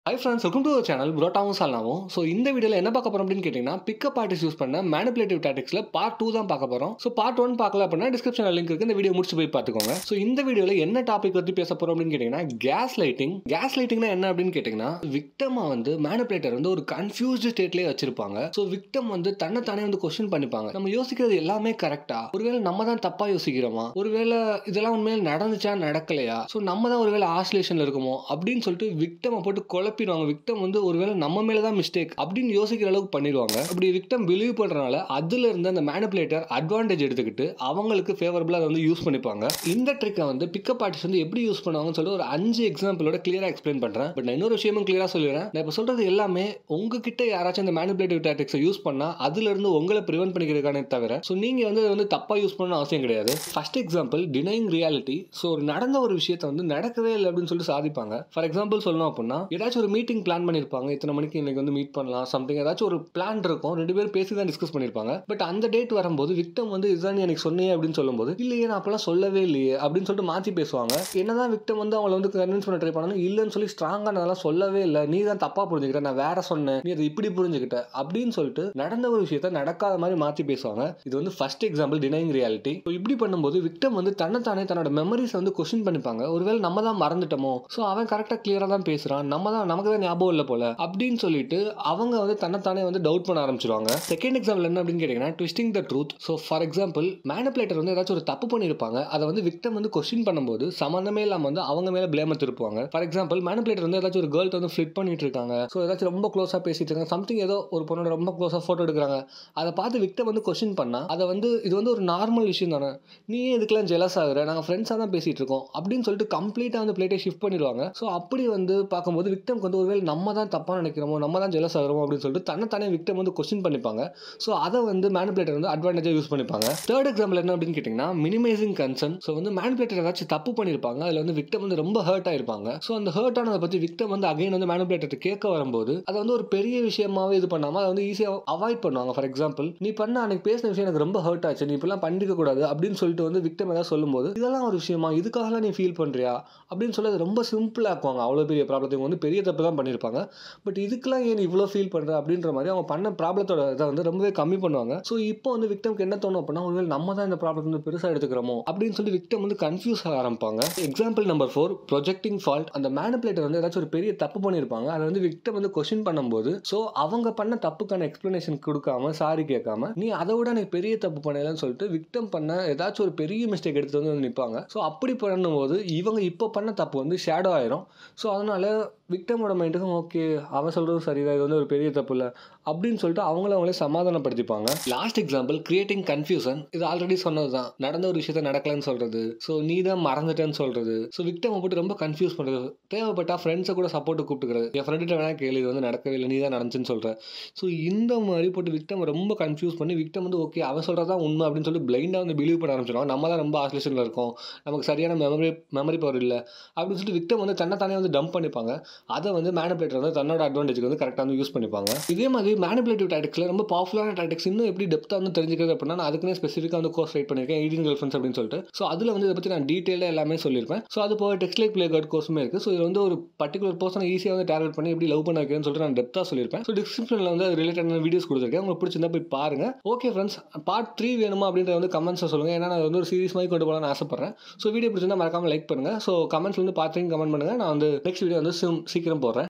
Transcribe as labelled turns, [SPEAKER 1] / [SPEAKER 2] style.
[SPEAKER 1] high friends welcome to channel புரோட்டாவும் சால்னாவும் so இந்த வீடியோவில் என்ன பார்க்க போகிறோம் அப்படின்னு கேட்டிங்கன்னா பிக்கப் ஆர்டிஸ்ட் யூஸ் பண்ண மேனிபுலேட்டிவ் டாட்டிக்ஸில் பார்ட் டூ தான் பார்க்க போகிறோம் ஸோ பார்ட் ஒன் பார்க்கல அப்படின்னா டிஸ்கிரிப்ஷனில் லிங்க் இருக்குது இந்த வீடியோ முடிச்சு போய் பார்த்துக்கோங்க ஸோ இந்த வீடியோவில் என்ன டாபிக் பற்றி பேச போகிறோம் அப்படின்னு கேட்டிங்கன்னா கேஸ் லைட்டிங் கேஸ் லைட்டிங்னா என்ன அப்படின்னு கேட்டிங்கன்னா விக்டமா வந்து மேனிபுலேட்டர் வந்து ஒரு கன்ஃபியூஸ்டு ஸ்டேட்லேயே வச்சிருப்பாங்க ஸோ விக்டம் வந்து தன்னை தானே வந்து கொஸ்டின் பண்ணிப்பாங்க நம்ம யோசிக்கிறது எல்லாமே கரெக்டா ஒருவேளை நம்ம தான் தப்பாக யோசிக்கிறோமா ஒருவேளை இதெல்லாம் உண்மையில நடந்துச்சா நடக்கலையா ஸோ நம்ம தான் ஒருவேளை ஆஸ்லேஷனில் இருக்குமோ அப்படின்னு சொல்லிட்டு விக்டமை போட்டு குழப்பிடுவாங்க விக்டம் வந்து ஒருவேளை நம்ம மேலே தான் மிஸ்டேக் அப்படின்னு யோசிக்கிற அளவுக்கு பண்ணிடுவாங்க அப்படி விக்டம் பிலீவ் பண்ணுறனால அதுல இருந்து அந்த மேனிபுலேட்டர் அட்வான்டேஜ் எடுத்துக்கிட்டு அவங்களுக்கு ஃபேவரபிளாக அதை வந்து யூஸ் பண்ணிப்பாங்க இந்த ட்ரிக்கை வந்து பிக்கப் ஆர்டிஸ்ட் வந்து எப்படி யூஸ் பண்ணுவாங்கன்னு சொல்லிட்டு ஒரு அஞ்சு எக்ஸாம்பிளோட கிளியராக எக்ஸ்பிளைன் பண்ணுறேன் பட் நான் இன்னொரு விஷயமும் கிளியராக சொல்லிடுறேன் நான் இப்போ சொல்கிறது எல்லாமே உங்ககிட்ட யாராச்சும் இந்த மேனிபுலேட்டிவ் டாக்டிக்ஸை யூஸ் பண்ணால் அதுல இருந்து உங்களை ப்ரிவென்ட் பண்ணிக்கிறதுக்கானே தவிர ஸோ நீங்கள் வந்து அதை வந்து தப்பாக யூஸ் பண்ணணும் அவசியம் கிடையாது first example denying reality so ஒரு நடந்த ஒரு விஷயத்தை வந்து நடக்கவே இல்லை அப்படின்னு சொல்லிட்டு சாதிப்பாங்க ஃபார் எக்ஸாம்பிள் சொல்லணும் அப்படின்னா ஏதாச்சும் ஒரு மீட்டிங் பிளான் பண்ணியிருப்பாங்க இத்தனை மணிக்கு இன்னைக்கு வந்து மீட் பண்ணலாம் சம்திங் ஏதாச்சும் ஒரு பிளான் இருக்கும் ரெண்டு பேரும் பேசி தான் டிஸ்கஸ் பண்ணியிருப்பாங்க பட் அந்த டேட் வரும்போது விக்டம் வந்து இதுதான் நீ எனக்கு சொன்னியே அப்படின்னு சொல்லும்போது இல்லையே நான் அப்பெல்லாம் சொல்லவே இல்லையே அப்படின்னு சொல்லிட்டு மாற்றி பேசுவாங்க என்னதான் விக்டம் வந்து அவங்கள வந்து கன்வின்ஸ் பண்ண ட்ரை பண்ணாலும் இல்லைன்னு சொல்லி ஸ்ட்ராங்காக நான் சொல்லவே இல்லை நீ தான் தப்பாக புரிஞ்சுக்கிட்ட நான் வேற சொன்னேன் நீ அதை இப்படி புரிஞ்சுக்கிட்ட அப்படின்னு சொல்லிட்டு நடந்த ஒரு விஷயத்த நடக்காத மாதிரி மாற்றி பேசுவாங்க இது வந்து ஃபர்ஸ்ட் எக்ஸாம்பிள் டினைங் ரியாலிட்டி இப்படி பண்ணும்போது விக்டம் வந்து தன்னைத்தானே தன்னோட மெமரிஸ் வந்து கொஸ்டின் பண்ணிப்பாங்க ஒருவேளை நம்ம தான் மறந்துட்டோமோ ஸோ அவன் கரெக்டாக கிளியராக தான் பேசுகிறான் நம்ம தான் நமக்கு தான் ஞாபகம் இல்லை போல அப்படின்னு சொல்லிட்டு அவங்க வந்து தன்னைத்தானே வந்து டவுட் பண்ண ஆரம்பிச்சிருவாங்க செகண்ட் எக்ஸாம்பிள் என்ன அப்படின்னு கேட்டிங்கன்னா twisting the truth so for example manipulator வந்து ஏதாச்சும் ஒரு தப்பு பண்ணியிருப்பாங்க அதை வந்து விக்டம் வந்து கொஸ்டின் பண்ணும்போது சம்மந்தமே இல்லாமல் வந்து அவங்க மேலே பிளேம திருப்புவாங்க ஃபார் எக்ஸாம்பிள் மேனிபுலேட்டர் வந்து ஏதாச்சும் ஒரு கேர்ள்ட்ட வந்து ஃபிளிட் பண்ணிட்டு இருக்காங்க ஸோ ஏதாச்சும் ரொம்ப க்ளோஸாக பேசிட்டு இருக்காங்க சம்திங் ஏதோ ஒரு பொண்ணோட ரொம்ப க்ளோஸாக ஃபோட்டோ எடுக்கிறாங்க அதை பார்த்து விக்டம் வந்து கொஸ்டின் பண்ணால் அதை வந்து இது வந்து ஒரு நார்மல் விஷயம் தானே நீ ஏன் இதுக்கெல்லாம் ஜெலஸ் ஆகுற நாங்கள் ஃப்ரெண்ட்ஸாக தான் பேசிட்டு இருக்கோம் அப்படின்னு சொல்லிட்டு கம்ப்ளீட்டாக வந்து பிளேட்டை ஷிஃப்ட் பண்ணிடுவாங்க ஸோ அப்படி வந்து பார்க்கும்போது விக்டம்க்கு வந்து ஒருவேளை நம்ம தான் தப்பாக நினைக்கிறோமோ நம்ம தான் ஜெலஸ் ஆகிறோமோ அப்படின்னு சொல்லிட்டு தன்னைத்தானே விக்டம் வந்து கொஸ்டின் பண்ணிப்பாங்க ஸோ அதை வந்து மேனிபுலேட்டர் வந்து அட்வான்டேஜாக யூஸ் பண்ணிப்பாங்க தேர்ட் எக்ஸாம்பிள் என்ன அப்படின்னு கேட்டிங்கன்னா மினிமைசிங் கன்சர்ன் ஸோ வந்து மேனிபுலேட்டர் ஏதாச்சும் தப்பு பண்ணியிருப்பாங்க அதில் வந்து விக்டம் வந்து ரொம்ப ஹர்ட் ஆயிருப்பாங்க ஸோ அந்த ஹர்ட் ஆனதை பற்றி விக்டம் வந்து அகைன் வந்து மேனிபுலேட்டர் கேட்க வரும்போது அதை வந்து ஒரு பெரிய விஷயமாவே இது பண்ணாமல் அதை வந்து ஈஸியாக அவாய்ட் பண்ணுவாங்க ஃபார் எக்ஸாம்பிள் நீ பண்ண அன்னைக்கு பேசின விஷயம் எனக்கு ரொம்ப ஹர்ட் ஆச்சு நீ இப்பெல்லாம் பண்ணிக்க கூடாது அப்படின்னு சொல்லிட்டு வந்து விக்டம் ஏதாவது சொல்லும்போது இதெல்லாம் ஒரு விஷயமா இதுக்காகலாம் நீ ஃபீல் பண்ணுறியா அப்படின்னு சொல்லி அது ரொம்ப சிம்பிளாக ஆக்குவாங்க அவ்வளோ பெரிய ப்ராப்ளத்தை வந்து பெரிய தப்பு தான் பண்ணியிருப்பாங்க பட் இதுக்கெல்லாம் ஏன் இவ்வளோ ஃபீல் பண்ணுற அப்படின்ற மாதிரி அவங்க பண்ண ப்ராப்ளத்தோட இதை வந்து ரொம்பவே கம்மி பண்ணுவாங்க ஸோ இப்போ வந்து விக்டம்க்கு என்ன தோணும் அப்படின்னா ஒருவேளை நம்ம தான் இந்த ப்ராப்ளம் வந்து பெருசாக எடுத்துக்கிறோமோ அப்படின்னு சொல்லி விக்டம் வந்து கன்ஃபியூஸ் ஆக ஆரம்பிப்பாங்க example number four projecting fault அந்த மேனிபுலேட்டர் வந்து ஏதாச்சும் ஒரு பெரிய தப்பு பண்ணியிருப்பாங்க அதை வந்து விக்டம் வந்து கொஸ்டின் பண்ணும்போது ஸோ அவங்க பண்ண தப்புக்கான எக்ஸ்பிளனேஷன் கொடுக்காம சாரி கேட்காம நீ அதை விட எனக்கு பெரிய தப்பு பண்ணலன்னு சொல்லிட்டு விக்டம் பண்ண ஏதாச்சும் ஒரு பெரிய மிஸ்டேக் எடுத்து வந்து நிற்பாங்க ஸோ அப்படி பண்ணும்போது இவங்க இப்போ பண்ண தப்பு வந்து ஷேடோ ஆயிரும் ஸோ அதனால விக்டமோட மைண்டுக்கும் ஓகே அவன் சொல்கிறது சரிதான் இது வந்து ஒரு பெரிய தப்பு இல்லை அப்படின்னு சொல்லிட்டு அவங்கள அவங்களே சமாதானப்படுத்திப்பாங்க லாஸ்ட் எக்ஸாம்பிள் கிரியேட்டிங் கன்ஃபியூசன் இது ஆல்ரெடி சொன்னது தான் நடந்த ஒரு விஷயத்த நடக்கலன்னு சொல்றது ஸோ நீ தான் மறந்துட்டேன்னு சொல்றது ஸோ விக்டம் போட்டு ரொம்ப கன்ஃபியூஸ் பண்ணுறது தேவைப்பட்டா ஃப்ரெண்ட்ஸை கூட சப்போர்ட் கூப்பிட்டுக்கிறது என் ஃப்ரெண்ட்கிட்ட வேணா கேள்வி இது வந்து நடக்கவே இல்லை நீ தான் நடந்துச்சுன்னு சொல்ற ஸோ இந்த மாதிரி போட்டு விக்டம் ரொம்ப கன்ஃபியூஸ் பண்ணி விக்டம் வந்து ஓகே அவன் சொல்கிறதா உண்மை அப்படின்னு சொல்லி பிளைண்டாக வந்து பிலீவ் பண்ண ஆரம்பிச்சிடுவாங்க நம்ம தான் ரொம்ப ஆஸ்லேஷனில் இருக்கோம் நமக்கு சரியான மெமரி மெமரி பவர் இல்லை அப்படின்னு சொல்லிட்டு விக்டம் வந்து தன்னை தானே வந்து டம்ப் பண்ணிப்பாங்க அதை வந்து மேனிபுலேட்டர் வந்து தன்னோட அட்வான்டேஜ்க்கு வந்து கரெக்டாக வந்து யூஸ் பண்ணிப்பாங்க இதே மாதிரி மேனிபுலேட்டிவ் டாக்டிக்ஸில் ரொம்ப பவர்ஃபுல்லான டாக்டிக்ஸ் இன்னும் எப்படி டெப்த்தாக வந்து தெரிஞ்சுக்கிறது அப்படின்னா நான் அதுக்குனே ஸ்பெசிஃபிக்காக வந்து கோர்ஸ் ரைட் பண்ணியிருக்கேன் எயிட்டீன் கேர்ள் ஃப்ரெண்ட்ஸ் அப்படின்னு சொல்லிட்டு ஸோ அதில் வந்து இதை பற்றி நான் டீட்டெயிலாக எல்லாமே சொல்லியிருப்பேன் ஸோ அது போக டெக்ஸ்ட் லைக் பிளே கார்ட் கோர்ஸுமே இருக்குது ஸோ இது வந்து ஒரு பர்டிகுலர் பர்சனை ஈஸியாக வந்து டார்கெட் பண்ணி எப்படி லவ் பண்ண வைக்கிறேன்னு சொல்லிட்டு நான் டெப்த்தாக சொல்லியிருப்பேன் ஸோ டிஸ்கிரிப்ஷனில் வந்து அது ரிலேட்டடான வீடியோஸ் கொடுத்துருக்கேன் உங்களுக்கு பிடிச்சிருந்தா போய் பாருங்க ஓகே ஃப்ரெண்ட்ஸ் பார்ட் த்ரீ வேணுமா அப்படின்றத வந்து கமெண்ட்ஸை சொல்லுங்கள் ஏன்னா நான் வந்து ஒரு சீரிஸ் மாதிரி கொண்டு போகலான்னு ஆசைப்பட்றேன் ஸோ வீடியோ பிடிச்சிருந்தா மறக்காம லைக் பண்ணுங்கள் ஸோ கமெண்ட்ஸ் வந்து பார்த்து கமெண்ட் பண்ணுங்கள் நான் வந்து நெக்ஸ்ட் வீடியோ வந்து சீக்கிரம் போடுறேன்